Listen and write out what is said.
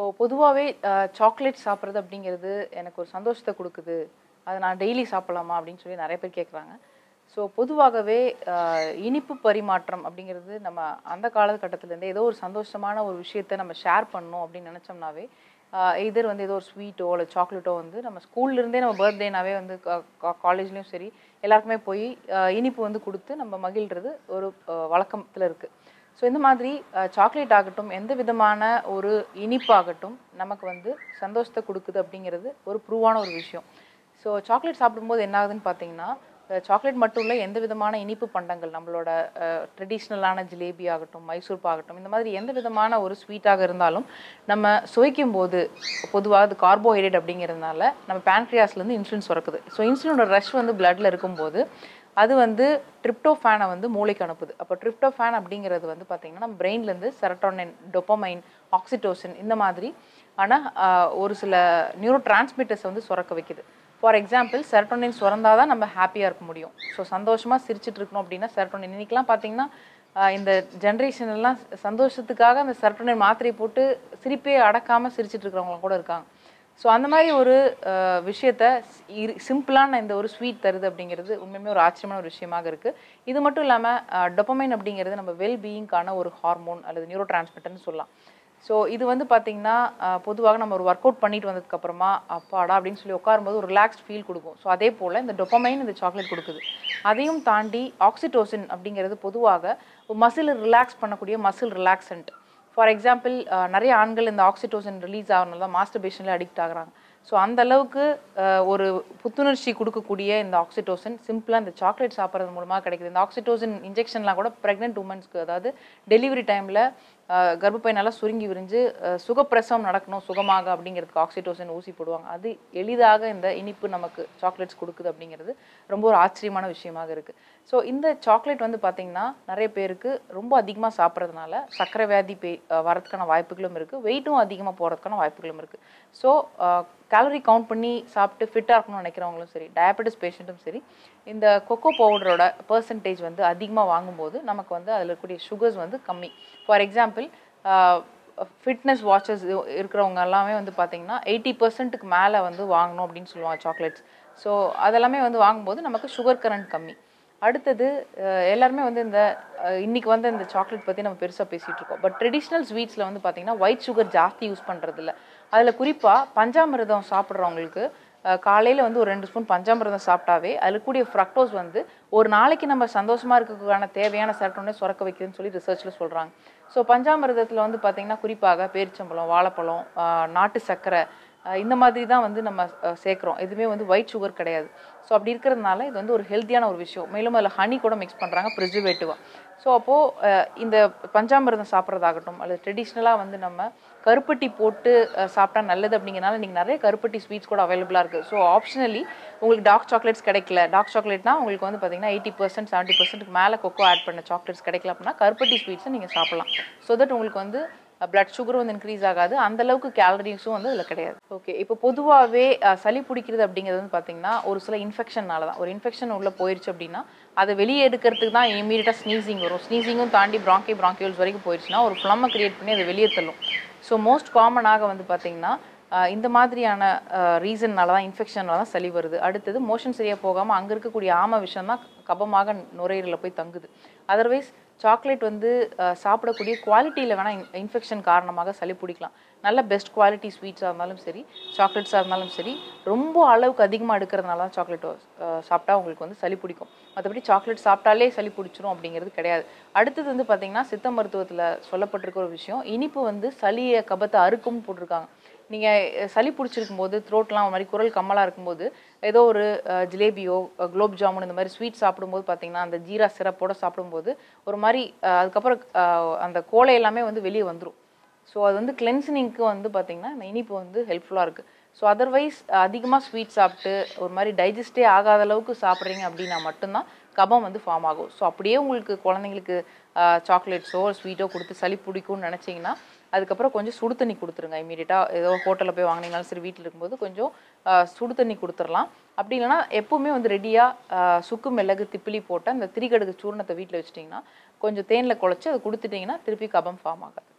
பொதுவாகவே சாக்லேட் சாப்பிட்றது அப்படிங்கிறது எனக்கு ஒரு சந்தோஷத்தை கொடுக்குது அதை நான் டெய்லி சாப்பிடலாமா அப்படின்னு சொல்லி நிறைய பேர் கேட்குறாங்க ஸோ பொதுவாகவே ஆஹ், இனிப்பு பரிமாற்றம் அப்படிங்கிறது நம்ம அந்த காலகட்டத்திலேருந்தே ஏதோ ஒரு சந்தோஷமான ஒரு விஷயத்தை நம்ம ஷேர் பண்ணணும் அப்படின்னு நினச்சோம்னாவே எதிர் வந்து ஏதோ ஒரு ஸ்வீட்டோ இல்லை சாக்லேட்டோ வந்து நம்ம ஸ்கூல்லேருந்தே நம்ம பர்த்டேனாவே வந்து காலேஜ்லேயும் சரி எல்லாருக்குமே போய் ஆஹ், இனிப்பு வந்து கொடுத்து நம்ம மகிழ்றது ஒரு வழக்கத்தில் இருக்குது ஸோ இந்த மாதிரி சாக்லேட் ஆகட்டும் எந்த விதமான ஒரு இனிப்பாகட்டும் நமக்கு வந்து சந்தோஷத்தை கொடுக்குது அப்படிங்கிறது ஒரு ப்ரூவான ஒரு விஷயம் ஸோ சாக்லேட் சாப்பிடும்போது என்ன ஆகுதுன்னு பார்த்தீங்கன்னா சாக்லேட் மட்டும் இல்லை எந்த விதமான இனிப்பு பண்டங்கள் நம்மளோட ட்ரெடிஷ்னலான ஜிலேபி ஆகட்டும் மைசூர் ஆகட்டும் இந்த மாதிரி எந்த விதமான ஒரு ஸ்வீட்டாக இருந்தாலும் நம்ம சுவைக்கும் போது பொதுவாக அது கார்போஹைட்ரேட் அப்படிங்கிறதுனால நம்ம பேன்க்ரியாஸ்லேருந்து இன்சுலின் சுரக்குது ஸோ இன்சுலினோட ரஷ் வந்து பிளட்ல இருக்கும்போது அது வந்து ட்ரிப்டோஃபேனை வந்து மூளைக்கு அனுப்புது அப்போ ட்ரிப்டோஃபேன் அப்படிங்கிறது வந்து பார்த்திங்கன்னா நம்ம பிரெயின்லேருந்து செரட்டோனின் டொப்பமைன் ஆக்சிடோசின் இந்த மாதிரி ஆனால் ஒரு சில நியூரோ டிரான்ஸ்மிட்டர்ஸ் வந்து சுரக்க வைக்குது ஃபார் எக்ஸாம்பிள் செரட்டோனின் சுரந்தாதான் தான் நம்ம ஹாப்பியாக இருக்க முடியும் ஸோ சந்தோஷமாக சிரிச்சிட்டு இருக்கணும் அப்படின்னா செரட்டோனின் இன்னைக்கெல்லாம் பார்த்தீங்கன்னா ஆஹ் இந்த ஜென்ரேஷன் எல்லாம் சந்தோஷத்துக்காக அந்த செரட்டோனின் மாத்திரை போட்டு சிரிப்பே அடக்காமல் சிரிச்சிட்டு இருக்கிறவங்க கூட இருக்காங்க ஸோ அந்த மாதிரி ஒரு அஹ், விஷயத்த இரு சிம்பிளான இந்த ஒரு ஸ்வீட் தருது அப்படிங்கிறது உண்மையுமே ஒரு ஆச்சரியமான ஒரு விஷயமாக இருக்குது இது மட்டும் இல்லாமல் டொப்பமைன் அப்படிங்கிறது நம்ம வெல் பீயிங்கான ஒரு ஹார்மோன் அல்லது நியூரோ டிரான்ஸ்மிட்டர்னு சொல்லலாம் ஸோ இது வந்து பார்த்திங்கன்னா பொதுவாக நம்ம ஒரு ஒர்க் அவுட் பண்ணிட்டு வந்ததுக்கப்புறமா அப்பாடா அப்படின்னு சொல்லி உட்காரும்போது ஒரு ரிலாக்ஸ்ட் ஃபீல் கொடுக்கும் ஸோ அதே போல் இந்த டொப்பமைன் இந்த சாக்லேட் கொடுக்குது அதையும் தாண்டி ஆக்சிடோசின் அப்படிங்கிறது பொதுவாக மசில் ரிலாக்ஸ் பண்ணக்கூடிய மசில் ரிலாக்ஸன்ட் ஃபார் எக்ஸாம்பிள் நிறைய ஆண்கள் இந்த ஆக்சிடோசின் ரிலீஸ் ஆகிறனால தான் மாஸ்டர்பேஷனில் அடிக்ட் ஆகுறாங்க ஸோ அந்த அளவுக்கு அஹ், ஒரு புத்துணர்ச்சி கொடுக்கக்கூடிய இந்த ஆக்சிடோசின் சிம்பிளாக இந்த சாக்லேட் சாப்பிட்றது மூலமாக கிடைக்குது இந்த ஆக்சிடோசின் இன்ஜெக்ஷன்லாம் கூட ப்ரெக்னென்ட் உமன்ஸ்க்கு அதாவது டெலிவரி டைமில் கர்ப்பப்பை நல்லா சுருங்கி விரிஞ்சு அஹ், சுகப்பிரசவம் நடக்கணும் சுகமாக அப்படிங்கிறதுக்கு ஆக்சிடோசின் ஊசி போடுவாங்க அது எளிதாக இந்த இனிப்பு நமக்கு சாக்லேட்ஸ் கொடுக்குது அப்படிங்கிறது ரொம்ப ஒரு ஆச்சரியமான விஷயமாக இருக்குது ஸோ இந்த சாக்லேட் வந்து பார்த்திங்கன்னா நிறைய பேருக்கு ரொம்ப அதிகமாக சாப்பிட்றதுனால சர்க்கரை வியாதி பே அஹ், வரதுக்கான வாய்ப்புகளும் இருக்குது வெயிட்டும் அதிகமாக போகிறதுக்கான வாய்ப்புகளும் இருக்குது ஸோ கேலரி கவுண்ட் பண்ணி சாப்பிட்டு ஃபிட்டாக இருக்கணும்னு நினைக்கிறவங்களும் சரி டயபெட்டிஸ் பேஷண்ட்டும் சரி இந்த கொக்கோ பவுடரோட பர்சன்டேஜ் வந்து அதிகமாக வாங்கும்போது நமக்கு வந்து அதில் இருக்கக்கூடிய சுகர்ஸ் வந்து கம்மி ஃபார் எக்ஸாம்பிள் ஃபிட்னஸ் வாட்சஸ் இருக்கிறவங்க எல்லாமே வந்து பார்த்தீங்கன்னா எயிட்டி பர்சன்ட்டுக்கு மேலே வந்து வாங்கணும் அப்படின்னு சொல்லுவாங்க சாக்லேட்ஸ் ஸோ அதெல்லாமே வந்து வாங்கும்போது நமக்கு சுகர் கரண்ட் கம்மி அடுத்தது அஹ், எல்லாருமே வந்து இந்த அஹ், இன்னைக்கு வந்து இந்த சாக்லேட் பற்றி நம்ம பெருசாக பேசிகிட்டு இருக்கோம் பட் ட்ரெடிஷ்னல் ஸ்வீட்ஸில் வந்து பார்த்தீங்கன்னா ஒயிட் சுகர் ஜாஸ்தி யூஸ் பண்ணுறதில்ல அதில் குறிப்பாக பஞ்சாமிர்தம் சாப்பிட்றவங்களுக்கு காலையில் வந்து ஒரு ரெண்டு ஸ்பூன் பஞ்சாமிர்தம் சாப்பிட்டாவே அதில் கூடிய ஃப்ரக்டோஸ் வந்து ஒரு நாளைக்கு நம்ம சந்தோஷமாக இருக்கிறதுக்கான தேவையான செரட்டோனே சுரக்க வைக்குதுன்னு சொல்லி ரிசர்ச்சில் சொல்கிறாங்க ஸோ பஞ்சாமிர்தத்தில் வந்து பார்த்திங்கன்னா குறிப்பாக பேரிச்சம்பழம் வாழைப்பழம் ஆஹ், நாட்டு சர்க்கரை ஆஹ், இந்த மாதிரி தான் வந்து நம்ம ஆஹ், சேர்க்குறோம் எதுவுமே வந்து ஒயிட் சுகர் கிடையாது ஸோ அப்படி இருக்கிறதுனால இது வந்து ஒரு ஹெல்த்தியான ஒரு விஷயம் மேலும் அதில் ஹனி கூட மிக்ஸ் பண்ணுறாங்க ப்ரிசர்வேட்டிவாக ஸோ அப்போது இந்த பஞ்சாமிர்தம் சாப்பிட்றதாகட்டும் அல்லது ட்ரெடிஷ்னலாக வந்து நம்ம கருப்பட்டி போட்டு அஹ், சாப்பிட்டா நல்லது அப்படிங்கிறனால நீங்கள் நிறைய கருப்பட்டி ஸ்வீட்ஸ் கூட அவைலபிளாக இருக்குது ஸோ ஆப்ஷனலி உங்களுக்கு டார்க் சாக்லேட்ஸ் கிடைக்கல டார்க் சாக்லேட்னா உங்களுக்கு வந்து பார்த்தீங்கன்னா எயிட்டி பர்சன்ட் செவன்ட்டி பர்சன்ட்டுக்கு மேலே கொக்கோ ஆட் பண்ண சாக்லேட்ஸ் கிடைக்கல அப்படின்னா கருப்பட்டி ஸ்வீட்ஸை நீங்கள் சாப்பிடலாம் ஸோ தட் உங்களுக்கு வந்து பிளட் சுகரும் வந்து இன்க்ரீஸ் ஆகாது அந்த அளவுக்கு கேலரிஸும் வந்து இதில் கிடையாது ஓகே இப்போ பொதுவாகவே சளி பிடிக்கிறது அப்படிங்கிறது வந்து பார்த்தீங்கன்னா ஒரு சில இன்ஃபெக்ஷனால தான் ஒரு இன்ஃபெக்ஷன் உள்ளே போயிருச்சு அப்படின்னா அதை வெளியே எடுக்கிறதுக்கு தான் இமீடியட்டாக ஸ்னீசிங் வரும் ஸ்னீசிங்கும் தாண்டி ப்ராங்கி ப்ராங்கியூல்ஸ் வரைக்கும் போயிருச்சுன்னா ஒரு ஃப்ளம்மை கிரியேட் பண்ணி அதை வெளியே தள்ளும் ஸோ மோஸ்ட் காமனாக வந்து பார்த்தீங்கன்னா ஆஹ் இந்த மாதிரியான ரீசன்னால தான் இன்ஃபெக்ஷனால தான் சளி வருது அடுத்தது மோஷன் சரியாக போகாமல் அங்கே இருக்கக்கூடிய ஆம விஷம் தான் கபமாக நுரையீரலில் போய் தங்குது அதர்வைஸ் சாக்லேட் வந்து ஆஹ் சாப்பிடக்கூடிய குவாலிட்டியில் வேணால் இன்ஃபெக்ஷன் காரணமாக சளி பிடிக்கலாம் நல்ல பெஸ்ட் குவாலிட்டி ஸ்வீட்ஸாக இருந்தாலும் சரி சாக்லேட்ஸாக இருந்தாலும் சரி ரொம்ப அளவுக்கு அதிகமாக எடுக்கிறதுனால தான் சாக்லேட் சாப்பிட்டா உங்களுக்கு வந்து சளி பிடிக்கும் மற்றபடி சாக்லேட் சாப்பிட்டாலே சளி பிடிச்சிரும் அப்படிங்கிறது கிடையாது அடுத்தது வந்து பார்த்தீங்கன்னா சித்த மருத்துவத்தில் சொல்லப்பட்டிருக்க ஒரு விஷயம் இனிப்பு வந்து சளியை கபத்தை அறுக்கும்னு போட்டிருக்காங்க நீங்கள் சளி பிடிச்சிருக்கும் போது த்ரோட்லாம் ஒரு மாதிரி குரல் கம்மலாக இருக்கும்போது ஏதோ ஒரு அஹ், ஜிலேபியோ அஹ், குலோப் ஜாமுன் இந்த மாதிரி ஸ்வீட் சாப்பிடும்போது பார்த்தீங்கன்னா அந்த ஜீரா சிரப்போட சாப்பிடும்போது ஒரு மாதிரி அஹ், அதுக்கப்புறம் அஹ், அந்த கோலை எல்லாமே வந்து வெளியே வந்துடும் ஸோ அது வந்து கிளென்சனிங்க்கு வந்து பார்த்தீங்கன்னா இந்த இனிப்பு வந்து ஹெல்ப்ஃபுல்லாக இருக்குது ஸோ அதர்வைஸ் அதிகமாக ஸ்வீட் சாப்பிட்டு ஒரு மாதிரி டைஜஸ்டே ஆகாத அளவுக்கு சாப்பிட்றீங்க அப்படின்னா மட்டும்தான் கபம் வந்து ஃபார்ம் ஆகும் ஸோ அப்படியே உங்களுக்கு குழந்தைங்களுக்கு சாக்லேட்ஸோ ஸ்வீட்டோ கொடுத்து சளி பிடிக்கும்னு நினச்சிங்கன்னா அதுக்கப்புறம் கொஞ்சம் சுடு தண்ணி கொடுத்துருங்க இமீடியட்டாக ஏதோ ஹோட்டலில் போய் வாங்கினீங்கனாலும் சரி வீட்டில் இருக்கும்போது கொஞ்சம் ஆஹ், சுடு தண்ணி கொடுத்துடலாம் அப்படி இல்லைன்னா எப்பவுமே வந்து ரெடியாக சுக்கு மிளகு திப்பிலி போட்ட அந்த திரிகடுகு சூர்ணத்தை வீட்டில் வச்சிட்டிங்கன்னா கொஞ்சம் தேனில் குழச்சி அதை கொடுத்துட்டிங்கன்னா திருப்பி கபம் ஃபார்ம் ஆகாது